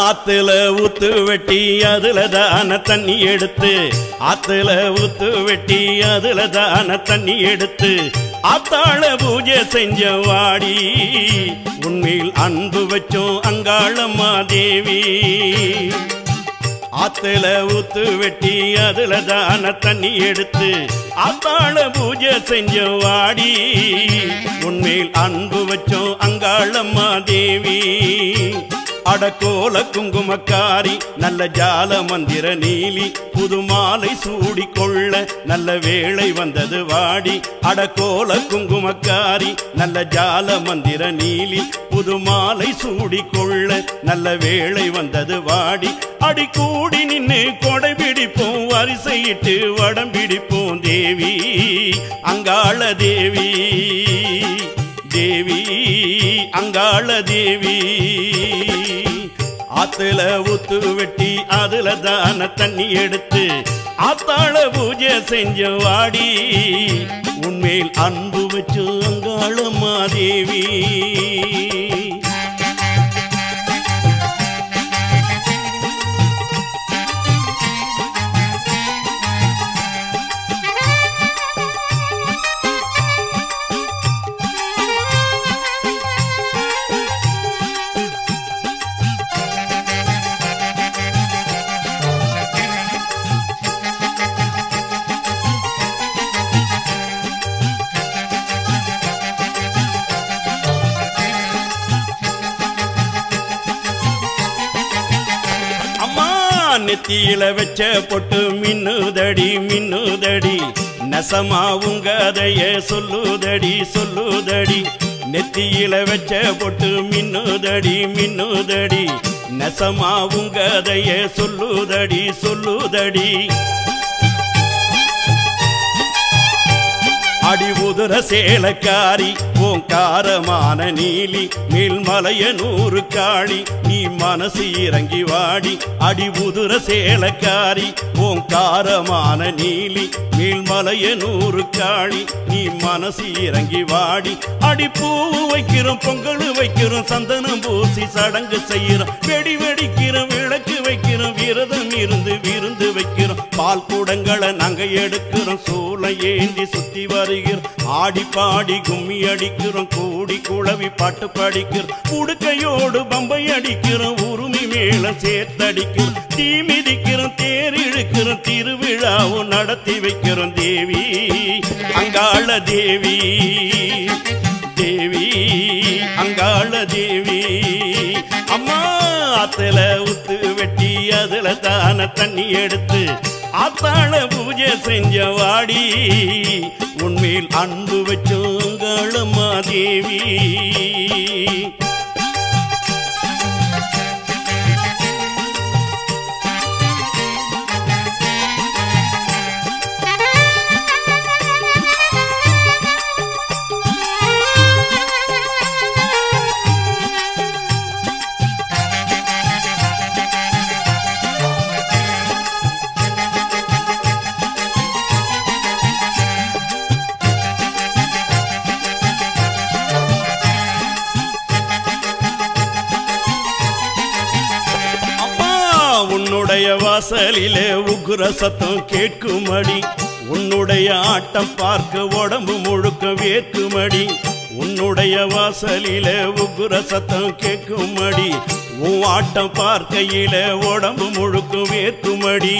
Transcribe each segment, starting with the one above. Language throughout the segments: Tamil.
ஆத்துல ஊத்து வெட்டி அதுல தான தண்ணி எடுத்து ஆத்துல ஊத்து வெட்டி அதுல தான தண்ணி எடுத்து ஆத்தாள பூஜை செஞ்ச வாடி உண்மையில் அன்பு வச்சோம் அங்காளம்மா தேவி ஆத்துல ஊத்து வெட்டி அதுல தான தண்ணி எடுத்து ஆத்தாள பூஜை செஞ்ச வாடி உண்மையில் அன்பு வச்சோம் அங்காளம்மா தேவி அடக்கோல குங்குமக்காரி நல்ல ஜால மந்திர நீலி புது மாலை சூடி கொள்ள நல்ல வேளை வந்தது வாடி அடக்கோல குங்குமக்காரி நல்ல ஜால மந்திர நீலி புது மாலை சூடி கொள்ள நல்ல வேளை வந்தது வாடி அடி கூடி நின்னு கொடை பிடிப்போம் வரிசையிட்டு வடம் பிடிப்போம் தேவி அங்காள தேவி தேவி அங்காள தேவி ஆத்துல ஊத்து வெட்டி அதுல தான தண்ணி எடுத்து ஆத்தாள பூஜை செஞ்ச வாடி உண்மையில் அன்பு வச்சு அங்காளம்மா தேவி அம்மா நெத்தியில வச்ச பொட்டு மின்னுதடி மின்னுதடி நெசமா உங்க கதைய சொல்லுதடி சொல்லுதடி நெத்தியில வச்ச பொட்டு மின்னுதடி மின்னுதடி நெசமா உங்க கதைய சொல்லுதடி சொல்லுதடி அடி உதுர சேலக்காரி ஓங்காரமான நீலி மேல்மலைய நூறு காளி நீ மனசு இறங்கி வாடி அடி உதுர சேலக்காரி ஓங்காரமான நீலி மேல்மலைய நூறு காளி நீ மனசு இறங்கி வாடி அடி பூ வைக்கிறோம் பொங்கல் வைக்கிறோம் சந்தனம் பூசி சடங்கு செய்யறோம் வெடி வெடிக்கிறோம் விளக்கு வைக்கிறோம் விரதம் இருந்து விருந்து வைக்கிறோம் பால் கூடங்களை நாங்க எடுக்கிறோம் சூளை ஏந்தி சுத்தி வருகிறோம் ஆடி பாடி கும்மி அடிக்கிறோம் கூடி குழவி பாட்டு படிக்கிறோம் உடுக்கையோடு பம்பை அடிக்கிறோம் உருமி மேளம் சேர்த்தடிக்கிறோம் தீ மிதிக்கிறோம் தேர் இழுக்கிறோம் திருவிழாவும் நடத்தி வைக்கிறோம் தேவி அங்காள தேவி தேவி அங்காள தேவி அம்மா ஆத்துல உத்து வெட்டி அதுல தான தண்ணி எடுத்து ஆத்தாள பூஜை செஞ்ச வாடி உண்மையில் அன்பு வச்சோங்களம்மா தேவி அம்மா உன்னுடைய வாசலிலே உகுர சத்தம் கேட்குமடி உன்னுடைய ஆட்டம் பார்க்க உடம்பு முழுக்க வேர்க்குமடி உன்னுடைய வாசலிலே உகுர சத்தம் கேட்குமடி உன் ஆட்டம் பார்க்கையில உடம்பு முழுக்க வேர்க்குமடி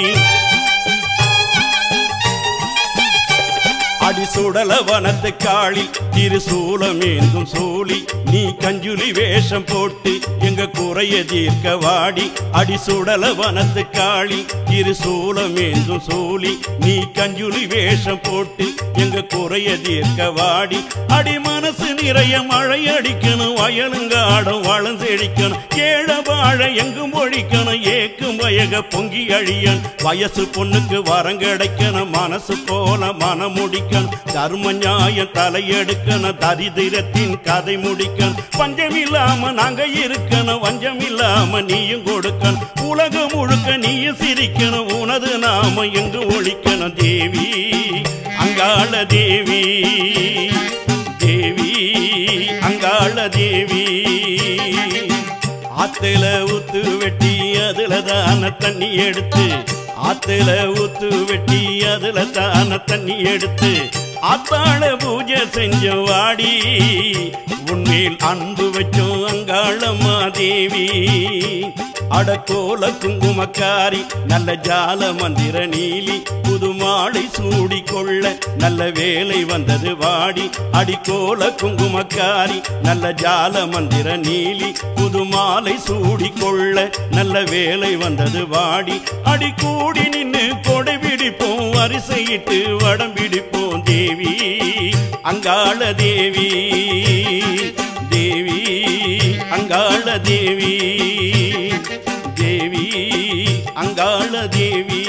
அடி சுடல வனத்து காளி திருசூலமேந்தும் சூழி நீ கஞ்சுலி வேஷம் போட்டு எங்க குறைய தீர்க்க வாடி அடி சுடல வனத்து காளி திருசூலமேந்தும் சூழி நீ கஞ்சுலி வேஷம் போட்டு எங்க குறைய தீர்க்க வாடி அடி மனசு நிறைய மழை அடிக்கணும் வயலுங்காடும் வளம் செழிக்கணும் ஏழ வாழ எங்கும் ஒழிக்கணும் ஏக்கும் வயக பொங்கி அழியன் வயசு பொண்ணுக்கு வரம் கிடைக்கணும் மனசு போல மனம் முடிக்கணும் தர்ம நியாயம் தலையெடுக்கணும் தரிதிரத்தின் கதை முடிக்கணும் பஞ்சம் இல்லாம நாங்க இருக்கணும் வஞ்சம் இல்லாம நீயும் கொடுக்கணும் உலகம் முழுக்க நீயும் சிரிக்கணும் உனது நாம எங்கு ஒழிக்கணும் தேவி அங்காள தேவி தேவி அங்காள தேவி ஆத்துல ஊத்து வெட்டி அதுல தான தண்ணி எடுத்து ஆத்துல ஊத்து வெட்டி அதுல தான தண்ணி எடுத்து ஆத்தாள பூஜை செஞ்சோம் வாடி உன்மேல் அன்பு வச்சோம் அங்காளம்மா தேவி அடக்கோல குங்குமக்காரி நல்ல ஜால மந்திர நீலி புது மாலை சூடி கொள்ள நல்ல வேலை வந்தது வாடி அடிக்கோல குங்குமக்காரி நல்ல ஜால மந்திர நீலி புது மாலை சூடி கொள்ள நல்ல வேலை வந்தது வாடி அடி கூடி நின்னு கொடை பிடிப்போம் வரிசையிட்டு வடம் பிடிப்போம் தேவி அங்காள தேவி தேவி அங்காள தேவி தேவி அங்காள தேவி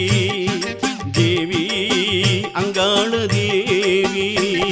தேவி அங்காள தேவி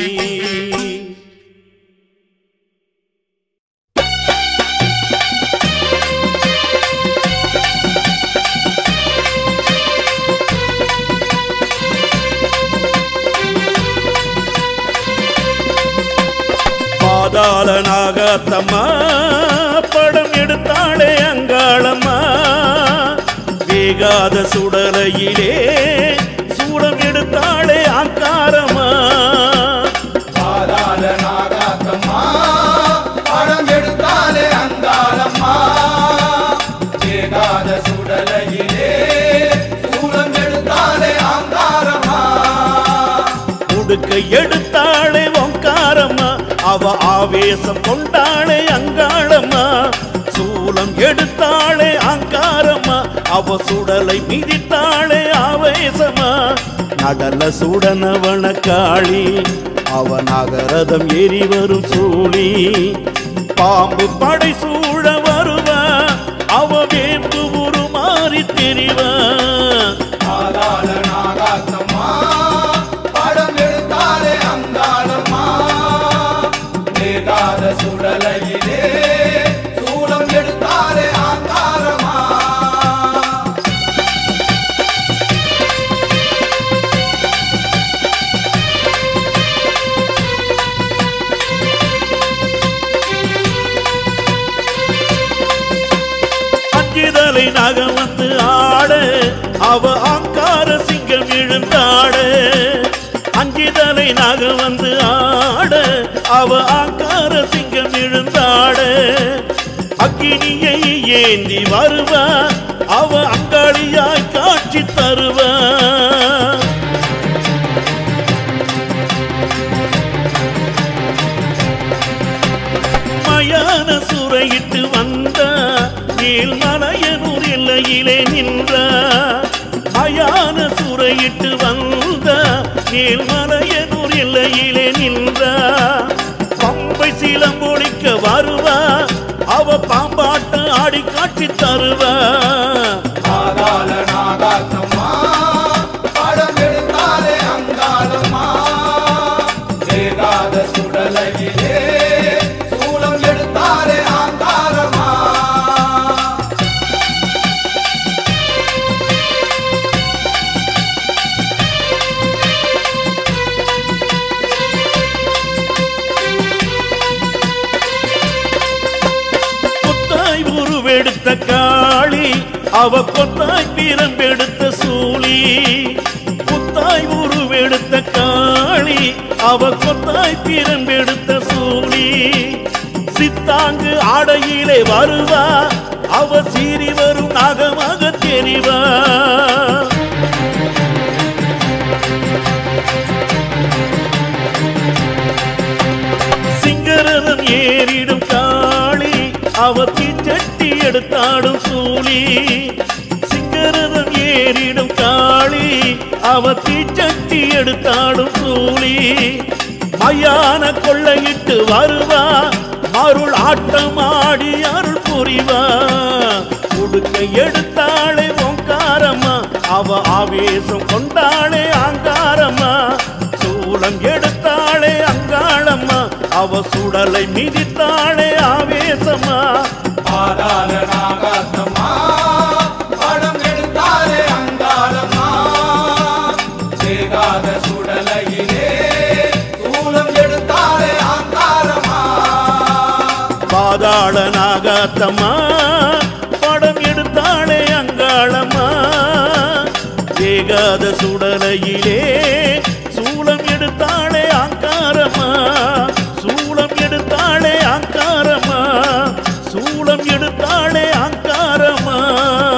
பாதாள நாகத்தம்மா படம் எடுத்தாளே அங்காளம்மா வேகாத சுடலையிலே சூடம் எடுத்தாளே அங்காரம்மா பாதாள நாகாத்தம்மா படம் எடுத்தாலே அங்காளம்மா ஏகாத சுடலையிலே சூலம் எடுத்தாலே அங்காரம்மா உடுக்க எடுத்தாளே ஓங்காரம்மா அவ ஆவேசம் கொண்டாளே அங்காளம்மா சூலம் எடுத்தாளே அங்காரம்மா அவ சுடலை மிதித்தாளே ஆவேசமா நடல சுடனவன காளி அவ நகரதம் ஏறி வரும் சூழி பாம்பு படை சூழ வருவா அவ வேம்பு உருமாறி தெரிவா பாதாள நாகாத்தம்மா படம் எடுத்தாலே அங்காளம்மா ஏகாத சுடலையிலே சூலம் எடுத்தாலே அங்காரம்மா அஞ்சுதலை நக வந்து ஆட அவ ஆங்கார சிங்கம் எழுந்தாட அஞ்சுதலை நக வந்து ஆட அவ ஆங்கார சிங்கம் எழுந்தாட அக்கினியை ஏந்தி வருவா அவ அங்காளியாய் காட்சி தருவா மயான சுரையிட்டு வந்த நீல் மலையனூர் எல்லையிலே நின்ற மயான சுரையிட்டு வந்த நீல் மலையனூர் எல்லையிலே நின்ற பம்பை சிலம்பொழிக்க வருவா அவ பாம்பாட்ட ஆடி காட்சி தருவா பாதாள நாகாத்தம்மா படம் எடுத்தாலே அங்காளம்மா ஏகாத சுடலையிலே சூலம் எடுத்தாலே அங்காரம்மா கொத்தாய் உருவெடுத்த காளி அவ கொத்தாய் பிரம்பெடுத்த சூழி கொத்தாய் உருவெடுத்த காளி அவ கொத்தாய் பிரம்பெடுத்த சூழி சித்தாங்கு ஆடையிலே வருவா அவ சீறி வரும் நாகமாக தெரிவா சிங்கரதம் ஏறிடும் காளி அவ தீச்சட்டி எடுத்தாடும் சூழி சிங்கரதம் ஏறிடும் காளி அவ தீச்சட்டி எடுத்தாடும் சூழி மயான கொள்ளையிட்டு வருவா அருள் ஆட்டமாடி அருள் புரிவா உடுக்க எடுத்தாளே ஓங்காரம்மா அவ ஆவேசம் கொண்டாளே ஆங்காரம்மா சூலம் எடுத்தாளே அங்காளம்மா அவ சுடலை மிதித்தாளே ஆவேசமா பாதாள நாகாத்தம்மா படம் எடுத்தாலே அங்காளம்மா ஏகாத சுடலையிலே சூலம் எடுத்தாலே அங்காரம்மா பாதாள நாகாத்தம்மா படம் எடுத்தாளே அடங்காத சுடலையிலே சூளம் எடுத்தாளே ஆங்காரமா சூளம் எடுத்தாளே ஆங்காரமா சூளம் எடுத்தாளே ஆங்காரமா